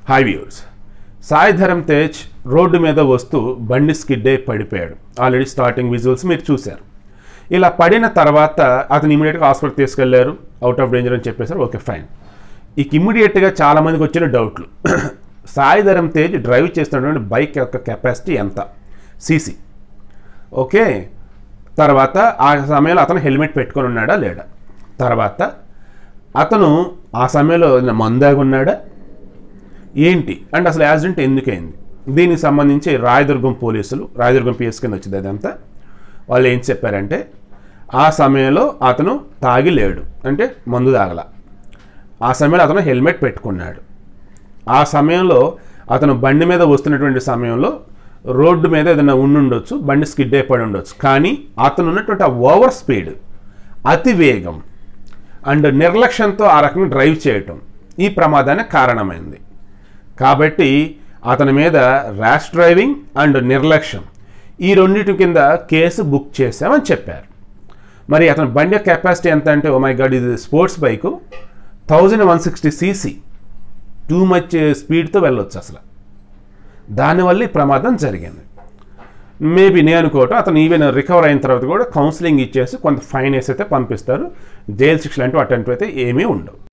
hi viewers Sai Dharam Tej road మీద వస్తూ బండి స్కిడ్ అయి పడిపోయాడు ఆల్రెడీ స్టార్టింగ్ విజువల్స్ మీరు చూశారు ఇలా పడిన తర్వాత అతను ఇమీడియట్గా హాస్పిటల్ తీసుకెళ్లారు అవుట్ ఆఫ్ డేంజర్ అని చెప్పేశారు ఓకే ఫైన్ ఇక ఇమీడియట్గా చాలామందికి వచ్చిన డౌట్లు సాయి ధరమ్ తేజ్ డ్రైవ్ చేస్తున్నటువంటి బైక్ యొక్క కెపాసిటీ ఎంత సీసీ ఓకే తర్వాత ఆ సమయంలో అతను హెల్మెట్ పెట్టుకొని ఉన్నాడా లేడా తర్వాత అతను ఆ సమయంలో ఏదైనా మందాగా ఉన్నాడా ఏంటి అండ్ అసలు యాక్సిడెంట్ ఎందుకైంది దీనికి సంబంధించి రాయదుర్గం పోలీసులు రాయదుర్గం పిఎస్ కింద వచ్చింది అదంతా వాళ్ళు ఏం చెప్పారంటే ఆ సమయంలో అతను తాగి లేడు అంటే మందు తాగల ఆ సమయంలో అతను హెల్మెట్ పెట్టుకున్నాడు ఆ సమయంలో అతను బండి మీద వస్తున్నటువంటి సమయంలో రోడ్డు మీద ఏదైనా ఉండుండొచ్చు బండి స్కిడ్ అయిపోయి ఉండొచ్చు కానీ అతను ఉన్నటువంటి ఆ ఓవర్ స్పీడ్ అతి వేగం అండ్ నిర్లక్ష్యంతో ఆ రకంగా డ్రైవ్ చేయటం ఈ ప్రమాదానికి కారణమైంది కాబట్టి అతని మీద ర్యాష్ డ్రైవింగ్ అండ్ నిర్లక్ష్యం ఈ రెండింటి కింద కేసు బుక్ చేశామని చెప్పారు మరి అతని బండి కెపాసిటీ ఎంత అంటే ఓ మై గాడ్ ఇది sports bike thousand one sixty CC too much స్పీడ్తో వెళ్ళొచ్చు అసలు దానివల్ల ఈ ప్రమాదం జరిగింది మేబీ నేను అనుకోవటం అతను ఈవెన్ రికవర్ అయిన తర్వాత కూడా కౌన్సిలింగ్ ఇచ్చేసి కొంత ఫైన్ వేసి అయితే పంపిస్తారు జైలు శిక్షలు అంటే అటువంటివి అయితే ఏమీ ఉండవు